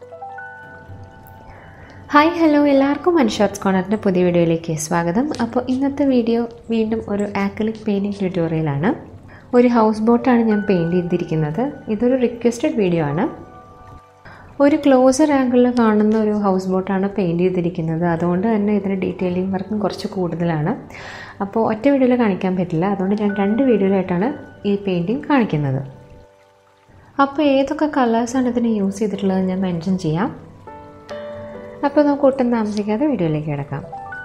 hi hello എല്ലാവർക്കും മനുഷ്യാർട്സ് കോണറിൻ്റെ പുതിയ വീഡിയോയിലേക്ക് സ്വാഗതം അപ്പോൾ ഇന്നത്തെ വീഡിയോ വീണ്ടും ഒരു ആക്രിലിക് പെയിൻറ്റിംഗ് ട്യൂട്ടോറിയലാണ് ഒരു ഹൗസ് ബോട്ടാണ് ഞാൻ പെയിൻറ്റ് ചെയ്തിരിക്കുന്നത് ഇതൊരു റിക്വസ്റ്റഡ് വീഡിയോ ആണ് ഒരു ക്ലോസർ ആംഗിളിൽ കാണുന്ന ഒരു ഹൗസ് ബോട്ടാണ് പെയിൻറ്റ് ചെയ്തിരിക്കുന്നത് അതുകൊണ്ട് തന്നെ ഇതിന് ഡീറ്റെയിലിംഗ് വർക്കും കുറച്ച് കൂടുതലാണ് അപ്പോൾ ഒറ്റ വീഡിയോയിൽ കാണിക്കാൻ പറ്റില്ല അതുകൊണ്ട് ഞാൻ രണ്ട് വീഡിയോയിലായിട്ടാണ് ഈ പെയിൻറ്റിങ് കാണിക്കുന്നത് അപ്പോൾ ഏതൊക്കെ കളേഴ്സാണ് ഇതിന് യൂസ് ചെയ്തിട്ടുള്ളത് ഞാൻ മെൻഷൻ ചെയ്യാം അപ്പോൾ നമുക്ക് ഒട്ടും താമസിക്കാതെ വീഡിയോയിലേക്ക് കിടക്കാം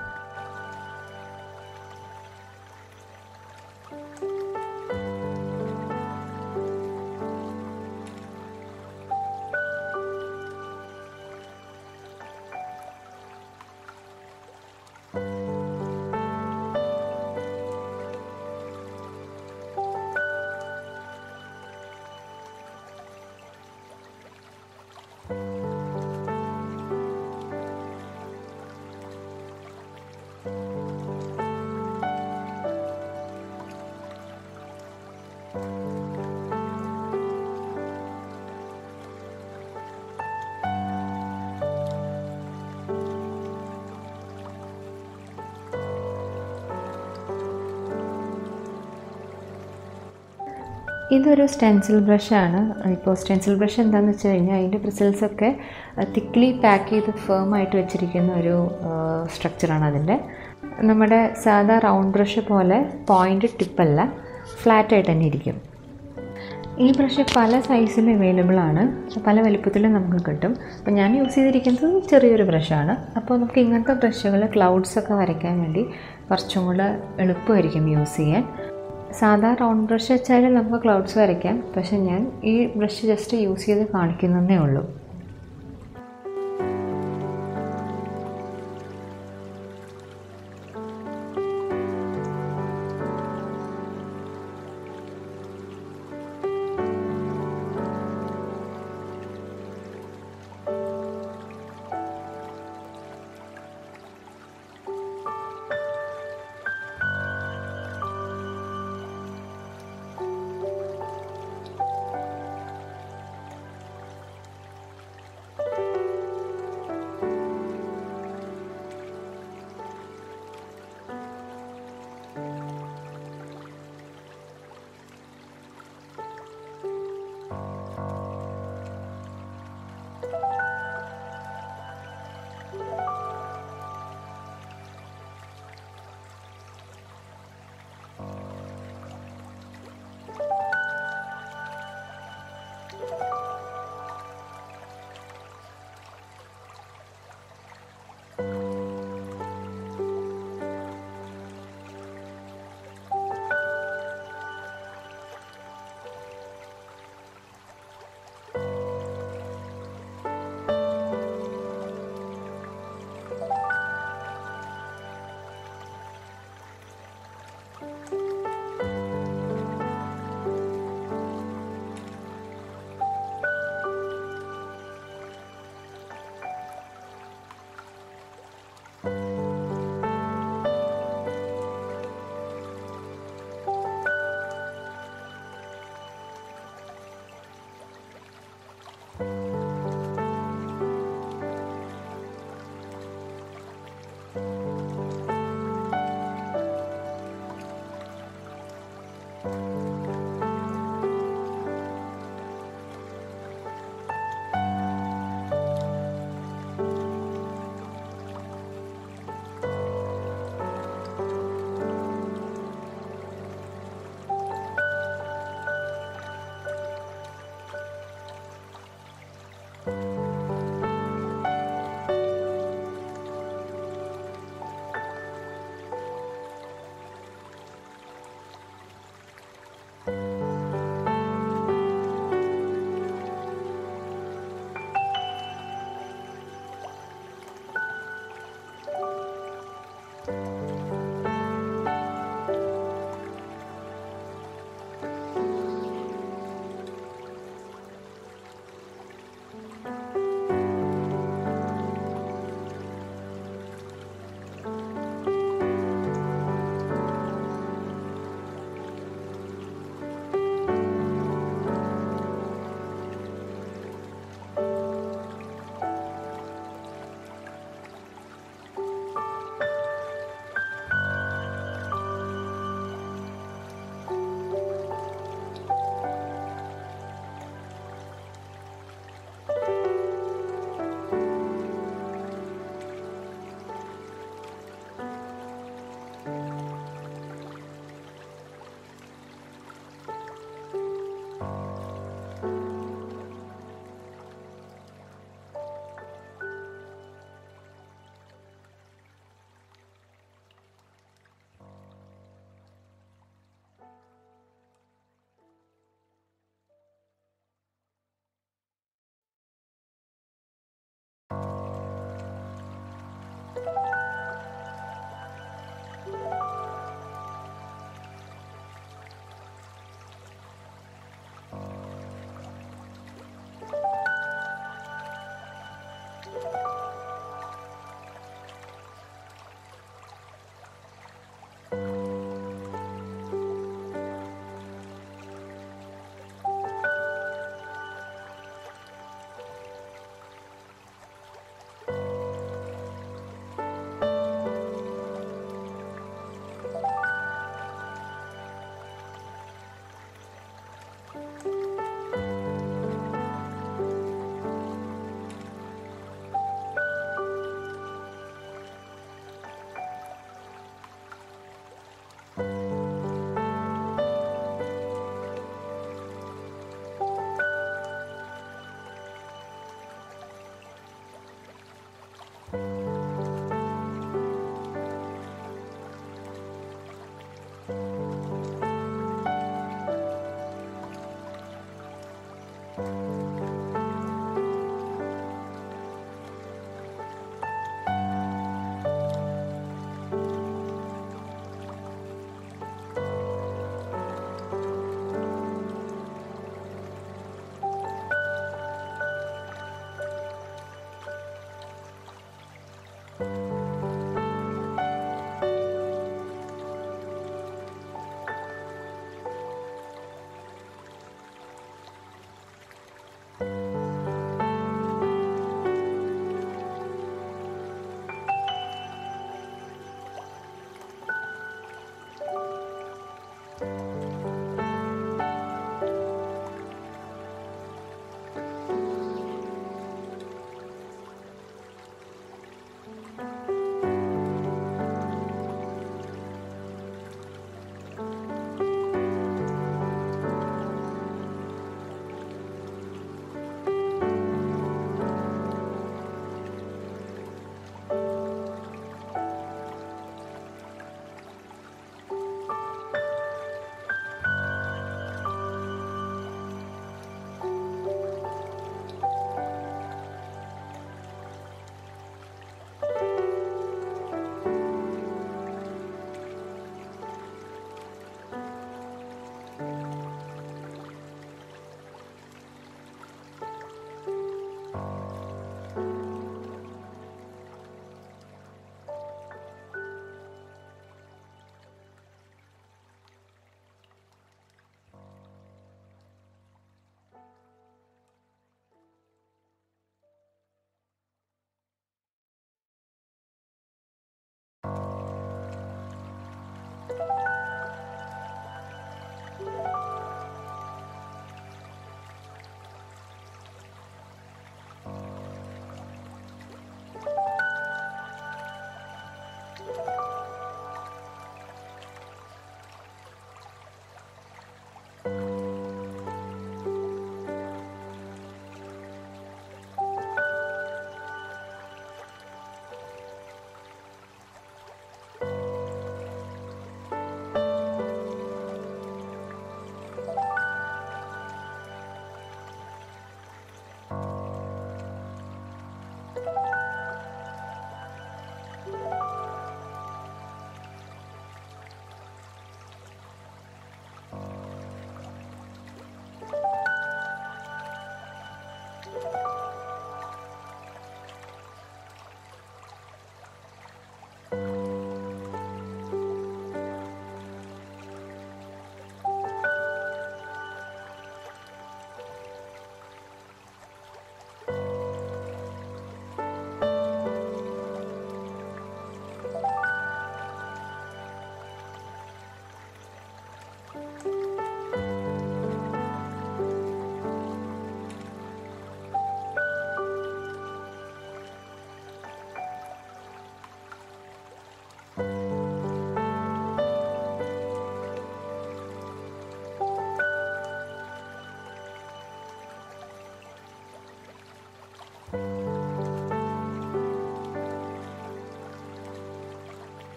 ഇതൊരു സ്റ്റെൻസിൽ ബ്രഷാണ് ഇപ്പോൾ സ്റ്റെൻസിൽ ബ്രഷ് എന്താണെന്ന് വെച്ച് കഴിഞ്ഞാൽ അതിൻ്റെ ബ്രിസിൽസൊക്കെ തിക്ലി പാക്ക് ചെയ്ത് ഫേം ആയിട്ട് വെച്ചിരിക്കുന്ന ഒരു സ്ട്രക്ചറാണ് അതിൻ്റെ നമ്മുടെ സാധാ റൗണ്ട് ബ്രഷ് പോലെ പോയിൻ്റ് ടിപ്പല്ല ഫ്ലാറ്റായിട്ട് തന്നെ ഇരിക്കും ഈ ബ്രഷ് പല സൈസിൽ അവൈലബിൾ ആണ് പല വലിപ്പത്തിലും നമുക്ക് കിട്ടും അപ്പോൾ ഞാൻ യൂസ് ചെയ്തിരിക്കുന്നത് ചെറിയൊരു ബ്രഷാണ് അപ്പോൾ നമുക്ക് ഇങ്ങനത്തെ ബ്രഷുകൾ ക്ലൗഡ്സൊക്കെ വരയ്ക്കാൻ വേണ്ടി കുറച്ചും കൂടെ എളുപ്പമായിരിക്കും യൂസ് ചെയ്യാൻ സാധാ റൗണ്ട് ബ്രഷ് വെച്ചാൽ നമുക്ക് ക്ലൗഡ്സ് വരയ്ക്കാം പക്ഷെ ഞാൻ ഈ ബ്രഷ് ജസ്റ്റ് യൂസ് ചെയ്ത് കാണിക്കുന്നതേ ഉള്ളൂ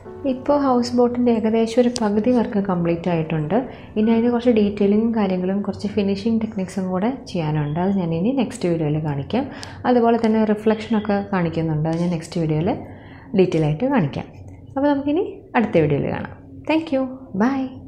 ഇപ്പോൾ ഹൗസ് ബോട്ടിൻ്റെ ഏകദേശം ഒരു പകുതി വർക്ക് കംപ്ലീറ്റ് ആയിട്ടുണ്ട് ഇനി അതിന് കുറച്ച് ഡീറ്റെയിലിങ്ങും കാര്യങ്ങളും കുറച്ച് ഫിനിഷിങ് ടെക്നിക്സും കൂടെ ചെയ്യാനുണ്ട് അത് ഞാൻ ഇനി നെക്സ്റ്റ് വീഡിയോയിൽ കാണിക്കാം അതുപോലെ തന്നെ റിഫ്ലക്ഷനൊക്കെ കാണിക്കുന്നുണ്ട് അത് ഞാൻ നെക്സ്റ്റ് വീഡിയോയിൽ ഡീറ്റെയിൽ ആയിട്ട് കാണിക്കാം അപ്പോൾ നമുക്കിനി അടുത്ത വീഡിയോയിൽ കാണാം താങ്ക് യു ബൈ